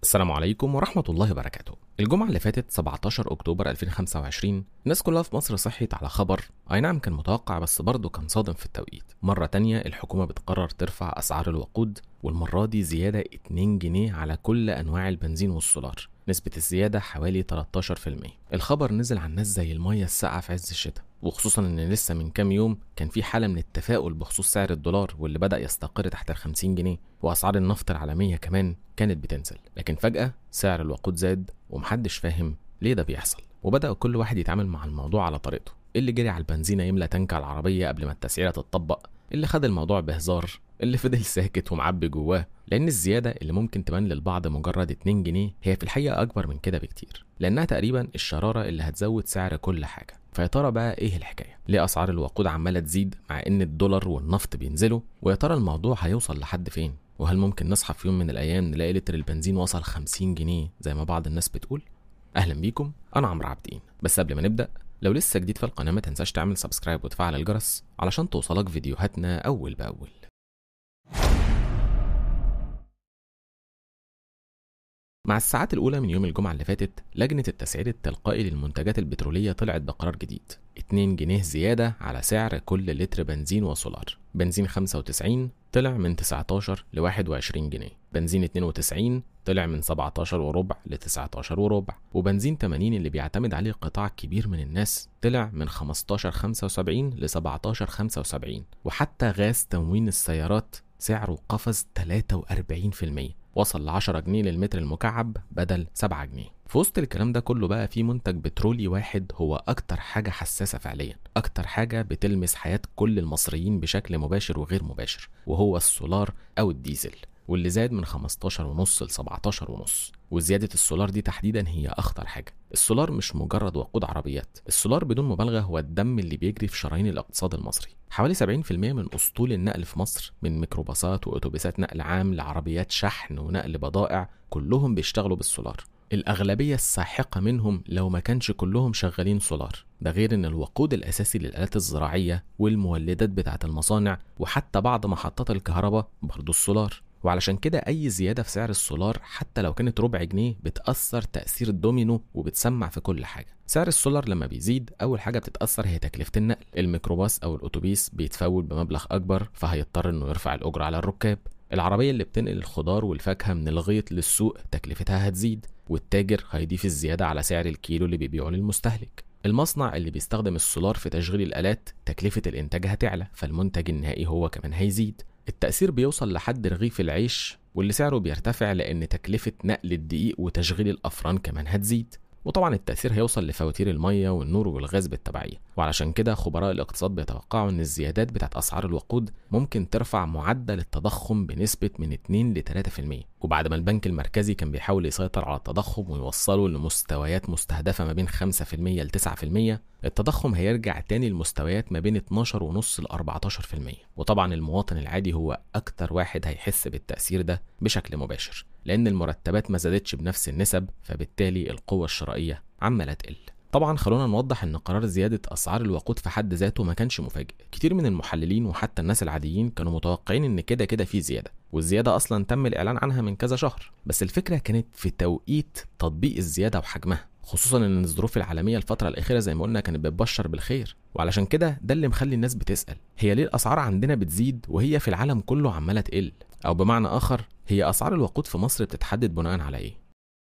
السلام عليكم ورحمة الله وبركاته الجمعة اللي فاتت 17 أكتوبر 2025 الناس كلها في مصر صحيت على خبر أي نعم كان متوقع بس برضه كان صادم في التوقيت مرة تانية الحكومة بتقرر ترفع أسعار الوقود والمرة دي زيادة 2 جنيه على كل أنواع البنزين والسولار نسبة الزيادة حوالي 13% الخبر نزل على الناس زي المية الساقعة في عز الشتاء وخصوصا ان لسه من كام يوم كان في حالة من التفاؤل بخصوص سعر الدولار واللي بدأ يستقر تحت ال 50 جنيه وأسعار النفط العالمية كمان كانت بتنزل لكن فجأة سعر الوقود زاد ومحدش فاهم ليه ده بيحصل وبدأ كل واحد يتعامل مع الموضوع على طريقته اللي جري على البنزينة يملى تنك على العربية قبل ما التسعيرة تتطبق اللي خد الموضوع بهزار اللي فضل ساكت ومعبي جواه لأن الزيادة اللي ممكن تبان للبعض مجرد 2 جنيه هي في الحقيقة أكبر من كده بكتير لأنها تقريبا الشرارة اللي هتزود سعر كل حاجة فيا ترى بقى ايه الحكايه؟ ليه اسعار الوقود عماله تزيد مع ان الدولار والنفط بينزلوا؟ ويا ترى الموضوع هيوصل لحد فين؟ وهل ممكن نصحى في يوم من الايام نلاقي لتر البنزين وصل 50 جنيه زي ما بعض الناس بتقول؟ اهلا بيكم انا عمرو عابدين بس قبل ما نبدا لو لسه جديد في القناه ما تنساش تعمل سبسكرايب وتفعل الجرس علشان توصلك فيديوهاتنا اول باول مع الساعات الأولى من يوم الجمعة اللي فاتت لجنة التسعير التلقائي للمنتجات البترولية طلعت بقرار جديد 2 جنيه زيادة على سعر كل لتر بنزين وسولار بنزين 95 طلع من 19 ل 21 جنيه بنزين 92 طلع من 17 وربع ل 19 وربع وبنزين 80 اللي بيعتمد عليه قطاع كبير من الناس طلع من 15 75 ل 17 75 وحتى غاز تموين السيارات سعره قفز 43% وصل ل 10 جنيه للمتر المكعب بدل 7 جنيه في وسط الكلام ده كله بقى في منتج بترولي واحد هو أكتر حاجة حساسة فعليا أكتر حاجة بتلمس حياة كل المصريين بشكل مباشر وغير مباشر وهو السولار أو الديزل واللي زاد من 15 ونص ل 17 ونص وزيادة السولار دي تحديدا هي أخطر حاجة السولار مش مجرد وقود عربيات السولار بدون مبالغة هو الدم اللي بيجري في شرايين الاقتصاد المصري حوالي 70% من أسطول النقل في مصر من ميكروباصات وأتوبيسات نقل عام لعربيات شحن ونقل بضائع كلهم بيشتغلوا بالسولار الأغلبية الساحقة منهم لو ما كانش كلهم شغالين سولار ده غير ان الوقود الاساسي للالات الزراعيه والمولدات بتاعه المصانع وحتى بعض محطات الكهرباء برضه السولار وعلشان كده أي زيادة في سعر السولار حتى لو كانت ربع جنيه بتأثر تأثير الدومينو وبتسمع في كل حاجة سعر السولار لما بيزيد أول حاجة بتتأثر هي تكلفة النقل الميكروباص أو الأتوبيس بيتفول بمبلغ أكبر فهيضطر إنه يرفع الأجرة على الركاب العربية اللي بتنقل الخضار والفاكهة من الغيط للسوق تكلفتها هتزيد والتاجر هيضيف الزيادة على سعر الكيلو اللي بيبيعه للمستهلك المصنع اللي بيستخدم السولار في تشغيل الآلات تكلفة الإنتاج هتعلى فالمنتج النهائي هو كمان هيزيد التأثير بيوصل لحد رغيف العيش واللي سعره بيرتفع لأن تكلفة نقل الدقيق وتشغيل الأفران كمان هتزيد وطبعا التأثير هيوصل لفواتير المية والنور والغاز بالتبعية وعلشان كده خبراء الاقتصاد بيتوقعوا ان الزيادات بتاعت أسعار الوقود ممكن ترفع معدل التضخم بنسبة من 2 ل 3% وبعد ما البنك المركزي كان بيحاول يسيطر على التضخم ويوصله لمستويات مستهدفة ما بين 5% ل 9% التضخم هيرجع تاني لمستويات ما بين 12 ونص ل 14% وطبعا المواطن العادي هو أكتر واحد هيحس بالتأثير ده بشكل مباشر لأن المرتبات ما زادتش بنفس النسب فبالتالي القوة الشرائية عمالة تقل طبعا خلونا نوضح ان قرار زيادة اسعار الوقود في حد ذاته ما كانش مفاجئ كتير من المحللين وحتى الناس العاديين كانوا متوقعين ان كده كده في زيادة والزيادة اصلا تم الاعلان عنها من كذا شهر بس الفكرة كانت في توقيت تطبيق الزيادة وحجمها خصوصا ان الظروف العالميه الفتره الاخيره زي ما قلنا كانت بتبشر بالخير وعلشان كده ده اللي مخلي الناس بتسال هي ليه الاسعار عندنا بتزيد وهي في العالم كله عماله تقل او بمعنى اخر هي اسعار الوقود في مصر بتتحدد بناء على ايه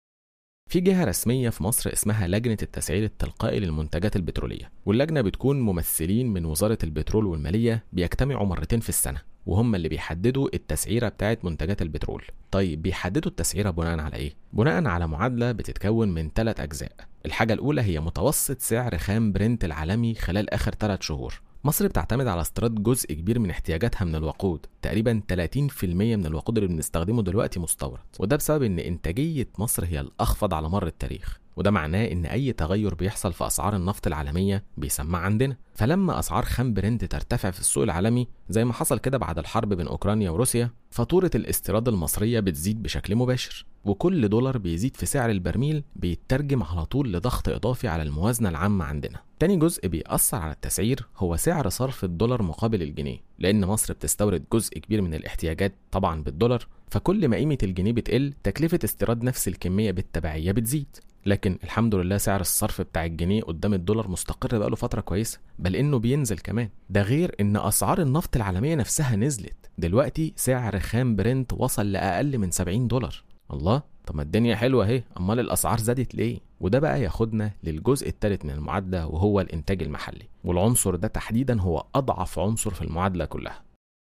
في جهة رسمية في مصر اسمها لجنة التسعير التلقائي للمنتجات البترولية واللجنة بتكون ممثلين من وزارة البترول والمالية بيجتمعوا مرتين في السنة وهم اللي بيحددوا التسعيرة بتاعت منتجات البترول طيب بيحددوا التسعيرة بناء على ايه؟ بناء على معادلة بتتكون من ثلاث أجزاء الحاجة الأولى هي متوسط سعر خام برنت العالمي خلال آخر ثلاث شهور مصر بتعتمد على استيراد جزء كبير من احتياجاتها من الوقود تقريبا 30% من الوقود اللي بنستخدمه دلوقتي مستورد وده بسبب ان انتاجية مصر هي الأخفض على مر التاريخ وده معناه ان اي تغير بيحصل في اسعار النفط العالميه بيسمع عندنا فلما اسعار خام برنت ترتفع في السوق العالمي زي ما حصل كده بعد الحرب بين اوكرانيا وروسيا فاتوره الاستيراد المصريه بتزيد بشكل مباشر وكل دولار بيزيد في سعر البرميل بيترجم على طول لضغط اضافي على الموازنه العامه عندنا تاني جزء بيأثر على التسعير هو سعر صرف الدولار مقابل الجنيه لأن مصر بتستورد جزء كبير من الاحتياجات طبعا بالدولار فكل ما قيمة الجنيه بتقل تكلفة استيراد نفس الكمية بالتبعية بتزيد لكن الحمد لله سعر الصرف بتاع الجنيه قدام الدولار مستقر بقاله فترة كويسة بل إنه بينزل كمان ده غير إن أسعار النفط العالمية نفسها نزلت دلوقتي سعر خام برنت وصل لأقل من 70 دولار الله طب ما الدنيا حلوة اهي أمال الأسعار زادت ليه؟ وده بقى ياخدنا للجزء الثالث من المعادلة وهو الإنتاج المحلي والعنصر ده تحديدا هو أضعف عنصر في المعادلة كلها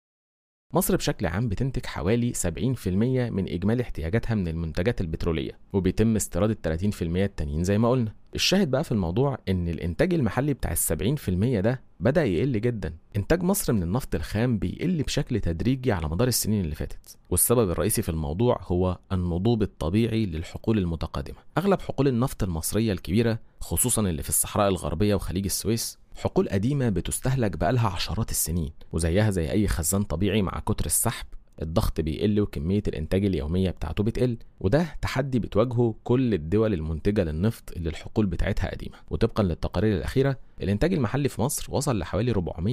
مصر بشكل عام بتنتج حوالي 70% من إجمالي احتياجاتها من المنتجات البترولية وبيتم استيراد ال 30% التانيين زي ما قلنا الشاهد بقى في الموضوع إن الإنتاج المحلي بتاع ال 70% ده بدأ يقل جدا إنتاج مصر من النفط الخام بيقل بشكل تدريجي على مدار السنين اللي فاتت والسبب الرئيسي في الموضوع هو النضوب الطبيعي للحقول المتقدمة أغلب حقول النفط المصرية الكبيرة خصوصا اللي في الصحراء الغربية وخليج السويس حقول قديمة بتستهلك بقالها عشرات السنين وزيها زي أي خزان طبيعي مع كتر السحب الضغط بيقل وكمية الإنتاج اليومية بتاعته بتقل وده تحدي بتواجهه كل الدول المنتجة للنفط اللي الحقول بتاعتها قديمة وطبقا للتقارير الأخيرة الإنتاج المحلي في مصر وصل لحوالي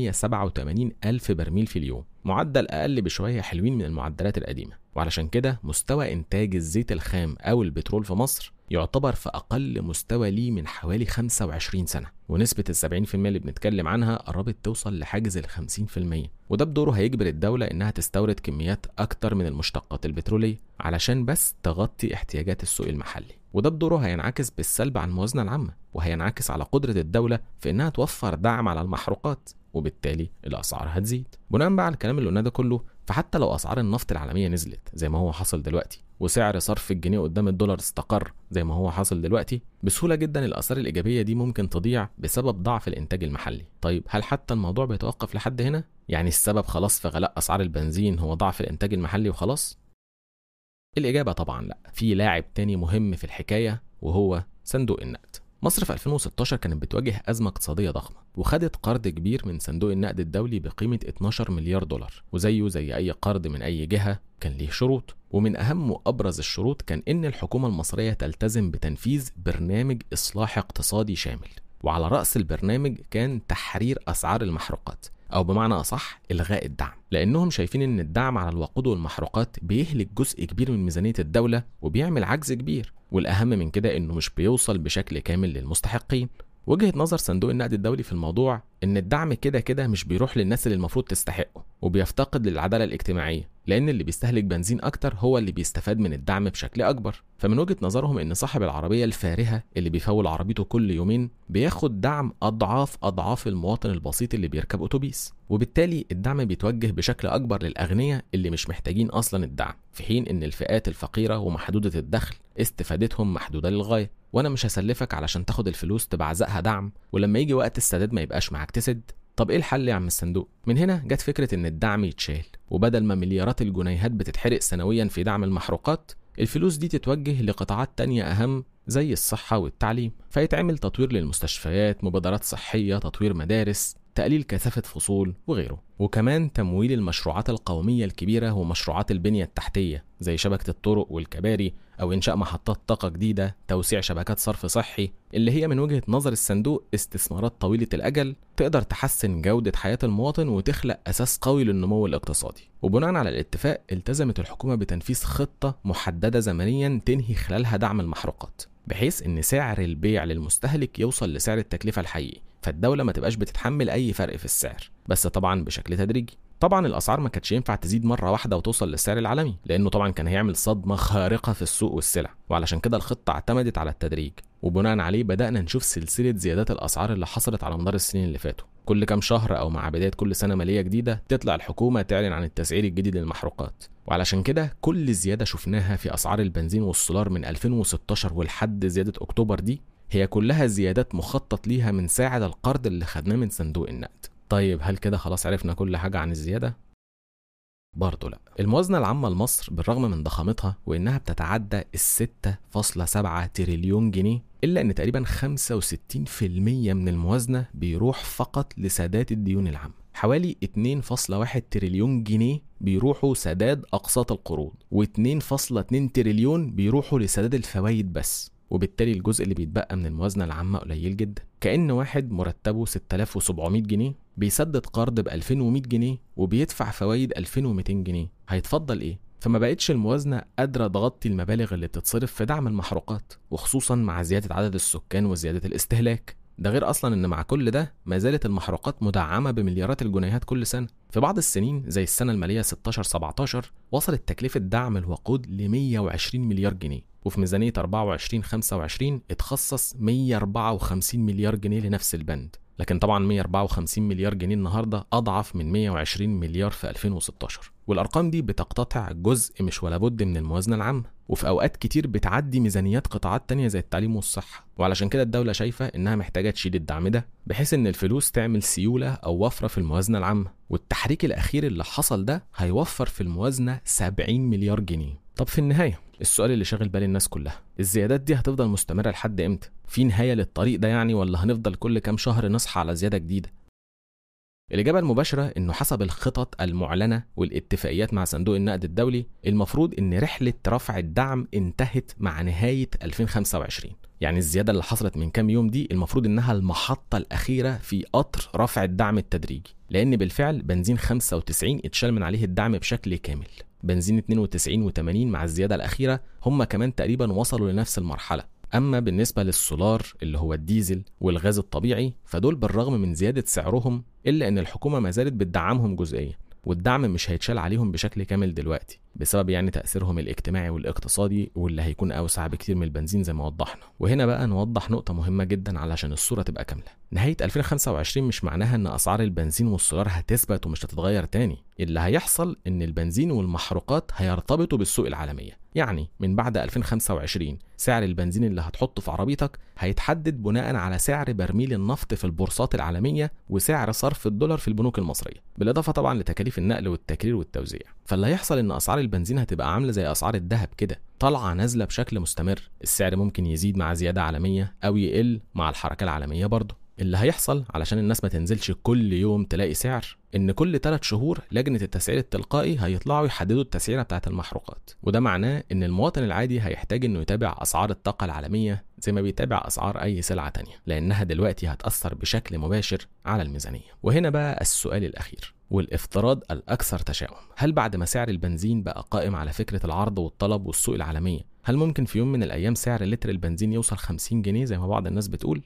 487 ألف برميل في اليوم معدل أقل بشوية حلوين من المعدلات القديمة وعلشان كده مستوى إنتاج الزيت الخام أو البترول في مصر يعتبر في أقل مستوى ليه من حوالي 25 سنة ونسبة ال 70% اللي بنتكلم عنها قربت توصل لحاجز ال 50% وده بدوره هيجبر الدولة إنها تستورد كميات أكتر من المشتقات البترولية علشان بس تغطي احتياجات السوق المحلي وده بدوره هينعكس بالسلب على الموازنة العامة وهينعكس على قدرة الدولة في إنها توفر دعم على المحروقات وبالتالي الأسعار هتزيد بناء بقى على الكلام اللي قلناه ده كله فحتى لو أسعار النفط العالمية نزلت زي ما هو حصل دلوقتي وسعر صرف الجنيه قدام الدولار استقر زي ما هو حاصل دلوقتي بسهولة جدا الآثار الإيجابية دي ممكن تضيع بسبب ضعف الإنتاج المحلي طيب هل حتى الموضوع بيتوقف لحد هنا؟ يعني السبب خلاص في غلاء أسعار البنزين هو ضعف الإنتاج المحلي وخلاص؟ الإجابة طبعا لا في لاعب تاني مهم في الحكاية وهو صندوق النقد مصر في 2016 كانت بتواجه أزمة اقتصادية ضخمة وخدت قرض كبير من صندوق النقد الدولي بقيمة 12 مليار دولار وزيه زي أي قرض من أي جهة كان ليه شروط ومن أهم وأبرز الشروط كان إن الحكومة المصرية تلتزم بتنفيذ برنامج إصلاح اقتصادي شامل وعلى رأس البرنامج كان تحرير أسعار المحروقات أو بمعنى أصح إلغاء الدعم لأنهم شايفين إن الدعم على الوقود والمحروقات بيهلك جزء كبير من ميزانية الدولة وبيعمل عجز كبير والأهم من كده إنه مش بيوصل بشكل كامل للمستحقين وجهة نظر صندوق النقد الدولي في الموضوع إن الدعم كده كده مش بيروح للناس اللي المفروض تستحقه وبيفتقد للعدالة الاجتماعية لأن اللي بيستهلك بنزين أكتر هو اللي بيستفاد من الدعم بشكل أكبر فمن وجهة نظرهم إن صاحب العربية الفارهة اللي بيفول عربيته كل يومين بياخد دعم أضعاف أضعاف المواطن البسيط اللي بيركب أتوبيس وبالتالي الدعم بيتوجه بشكل أكبر للأغنياء اللي مش محتاجين أصلا الدعم في حين إن الفئات الفقيرة ومحدودة الدخل استفادتهم محدودة للغاية وأنا مش هسلفك علشان تاخد الفلوس تبعزقها دعم ولما يجي وقت السداد ما يبقاش معاك تسد طب ايه الحل يا عم الصندوق؟ من هنا جت فكرة إن الدعم يتشال وبدل ما مليارات الجنيهات بتتحرق سنويا في دعم المحروقات الفلوس دي تتوجه لقطاعات تانية أهم زي الصحة والتعليم فيتعمل تطوير للمستشفيات مبادرات صحية تطوير مدارس تقليل كثافة فصول وغيره وكمان تمويل المشروعات القومية الكبيرة ومشروعات البنية التحتية زي شبكة الطرق والكباري أو إنشاء محطات طاقة جديدة توسيع شبكات صرف صحي اللي هي من وجهة نظر الصندوق استثمارات طويلة الأجل تقدر تحسن جودة حياة المواطن وتخلق أساس قوي للنمو الاقتصادي وبناء على الاتفاق التزمت الحكومة بتنفيذ خطة محددة زمنيا تنهي خلالها دعم المحروقات بحيث ان سعر البيع للمستهلك يوصل لسعر التكلفة الحقيقي فالدولة ما تبقاش بتتحمل أي فرق في السعر بس طبعا بشكل تدريجي طبعا الاسعار ما كانتش ينفع تزيد مره واحده وتوصل للسعر العالمي لانه طبعا كان هيعمل صدمه خارقه في السوق والسلع وعلشان كده الخطه اعتمدت على التدريج وبناء عليه بدانا نشوف سلسله زيادات الاسعار اللي حصلت على مدار السنين اللي فاتوا كل كام شهر او مع بدايه كل سنه ماليه جديده تطلع الحكومه تعلن عن التسعير الجديد للمحروقات وعلشان كده كل زياده شفناها في اسعار البنزين والسولار من 2016 ولحد زياده اكتوبر دي هي كلها زيادات مخطط ليها من ساعة القرض اللي خدناه من صندوق النقد طيب هل كده خلاص عرفنا كل حاجة عن الزيادة؟ برضه لا الموازنة العامة لمصر بالرغم من ضخامتها وإنها بتتعدى ال 6.7 تريليون جنيه إلا إن تقريبا 65% من الموازنة بيروح فقط لسداد الديون العامة حوالي 2.1 تريليون جنيه بيروحوا سداد أقساط القروض و2.2 تريليون بيروحوا لسداد الفوائد بس وبالتالي الجزء اللي بيتبقى من الموازنة العامة قليل جدا كأن واحد مرتبه 6700 جنيه بيسدد قرض ب 2100 جنيه وبيدفع فوائد 2200 جنيه هيتفضل ايه؟ فما بقتش الموازنة قادرة تغطي المبالغ اللي بتتصرف في دعم المحروقات وخصوصا مع زيادة عدد السكان وزيادة الاستهلاك ده غير اصلا ان مع كل ده ما زالت المحروقات مدعمه بمليارات الجنيهات كل سنه في بعض السنين زي السنه الماليه 16 17 وصلت تكلفه دعم الوقود ل 120 مليار جنيه وفي ميزانيه 24 25 اتخصص 154 مليار جنيه لنفس البند لكن طبعا 154 مليار جنيه النهارده اضعف من 120 مليار في 2016 والارقام دي بتقتطع جزء مش ولا بد من الموازنه العامه وفي اوقات كتير بتعدي ميزانيات قطاعات تانية زي التعليم والصحه وعلشان كده الدوله شايفه انها محتاجه تشيل الدعم ده بحيث ان الفلوس تعمل سيوله او وفره في الموازنه العامه والتحريك الاخير اللي حصل ده هيوفر في الموازنه 70 مليار جنيه طب في النهايه السؤال اللي شاغل بال الناس كلها الزيادات دي هتفضل مستمره لحد امتى في نهايه للطريق ده يعني ولا هنفضل كل كام شهر نصحى على زياده جديده الإجابة المباشرة إنه حسب الخطط المعلنة والاتفاقيات مع صندوق النقد الدولي المفروض إن رحلة رفع الدعم انتهت مع نهاية 2025 يعني الزيادة اللي حصلت من كام يوم دي المفروض إنها المحطة الأخيرة في قطر رفع الدعم التدريجي لأن بالفعل بنزين 95 اتشال من عليه الدعم بشكل كامل بنزين 92 و80 مع الزيادة الأخيرة هم كمان تقريبا وصلوا لنفس المرحلة أما بالنسبة للسولار اللي هو الديزل والغاز الطبيعي فدول بالرغم من زيادة سعرهم إلا إن الحكومة ما زالت بتدعمهم جزئيا والدعم مش هيتشال عليهم بشكل كامل دلوقتي بسبب يعني تأثيرهم الاجتماعي والاقتصادي واللي هيكون أوسع بكتير من البنزين زي ما وضحنا وهنا بقى نوضح نقطة مهمة جدا علشان الصورة تبقى كاملة نهاية 2025 مش معناها إن أسعار البنزين والسولار هتثبت ومش هتتغير تاني اللي هيحصل إن البنزين والمحروقات هيرتبطوا بالسوق العالمية يعني من بعد 2025 سعر البنزين اللي هتحطه في عربيتك هيتحدد بناء على سعر برميل النفط في البورصات العالمية وسعر صرف الدولار في البنوك المصرية بالإضافة طبعا لتكاليف النقل والتكرير والتوزيع فاللي هيحصل إن أسعار البنزين هتبقى عاملة زي أسعار الذهب كده طالعة نازلة بشكل مستمر السعر ممكن يزيد مع زيادة عالمية أو يقل مع الحركة العالمية برضه اللي هيحصل علشان الناس ما تنزلش كل يوم تلاقي سعر ان كل 3 شهور لجنه التسعير التلقائي هيطلعوا يحددوا التسعيره بتاعه المحروقات وده معناه ان المواطن العادي هيحتاج انه يتابع اسعار الطاقه العالميه زي ما بيتابع اسعار اي سلعه تانية لانها دلوقتي هتاثر بشكل مباشر على الميزانيه وهنا بقى السؤال الاخير والافتراض الاكثر تشاؤم هل بعد ما سعر البنزين بقى قائم على فكره العرض والطلب والسوق العالميه هل ممكن في يوم من الايام سعر لتر البنزين يوصل 50 جنيه زي ما بعض الناس بتقول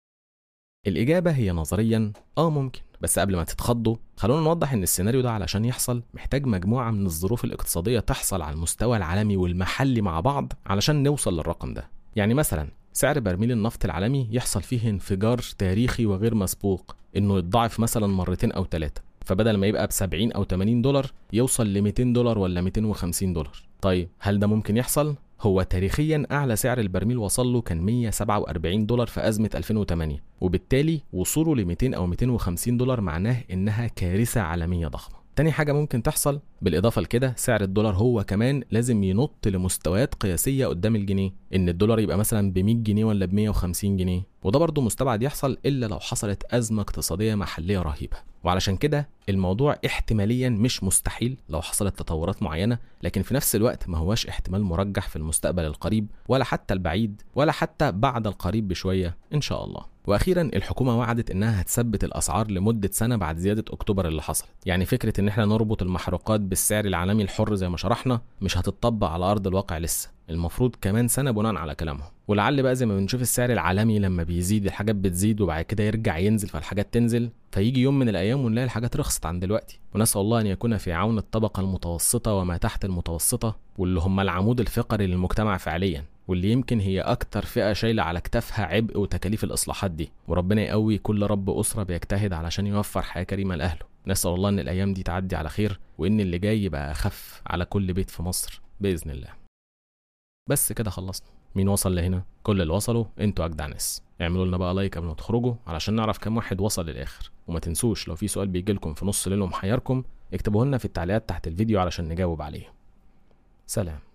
الإجابة هي نظريا آه ممكن بس قبل ما تتخضوا خلونا نوضح إن السيناريو ده علشان يحصل محتاج مجموعة من الظروف الاقتصادية تحصل على المستوى العالمي والمحلي مع بعض علشان نوصل للرقم ده يعني مثلا سعر برميل النفط العالمي يحصل فيه انفجار تاريخي وغير مسبوق إنه يتضاعف مثلا مرتين أو ثلاثة فبدل ما يبقى ب 70 أو 80 دولار يوصل ل 200 دولار ولا 250 دولار طيب هل ده ممكن يحصل؟ هو تاريخيا أعلى سعر البرميل وصل له كان 147 دولار في أزمة 2008 وبالتالي وصوله ل 200 أو 250 دولار معناه إنها كارثة عالمية ضخمة تاني حاجة ممكن تحصل بالإضافة لكده سعر الدولار هو كمان لازم ينط لمستويات قياسية قدام الجنيه إن الدولار يبقى مثلا ب 100 جنيه ولا ب 150 جنيه وده برضه مستبعد يحصل إلا لو حصلت أزمة اقتصادية محلية رهيبة وعلشان كده الموضوع احتماليا مش مستحيل لو حصلت تطورات معينة لكن في نفس الوقت ما هواش احتمال مرجح في المستقبل القريب ولا حتى البعيد ولا حتى بعد القريب بشوية إن شاء الله واخيرا الحكومه وعدت انها هتثبت الاسعار لمده سنه بعد زياده اكتوبر اللي حصلت يعني فكره ان احنا نربط المحروقات بالسعر العالمي الحر زي ما شرحنا مش هتطبق على ارض الواقع لسه المفروض كمان سنه بناء على كلامهم ولعل بقى زي ما بنشوف السعر العالمي لما بيزيد الحاجات بتزيد وبعد كده يرجع ينزل فالحاجات تنزل فيجي يوم من الايام ونلاقي الحاجات رخصت عن دلوقتي ونسال الله ان يكون في عون الطبقه المتوسطه وما تحت المتوسطه واللي هم العمود الفقري للمجتمع فعليا واللي يمكن هي أكتر فئة شايلة على كتافها عبء وتكاليف الإصلاحات دي وربنا يقوي كل رب أسرة بيجتهد علشان يوفر حياة كريمة لأهله نسأل الله إن الأيام دي تعدي على خير وإن اللي جاي يبقى أخف على كل بيت في مصر بإذن الله بس كده خلصنا مين وصل لهنا كل اللي وصلوا انتوا اجدع ناس اعملوا لنا بقى لايك قبل ما تخرجوا علشان نعرف كام واحد وصل للاخر وما تنسوش لو في سؤال بيجيلكم في نص ليل ومحيركم اكتبوه لنا في التعليقات تحت الفيديو علشان نجاوب عليه سلام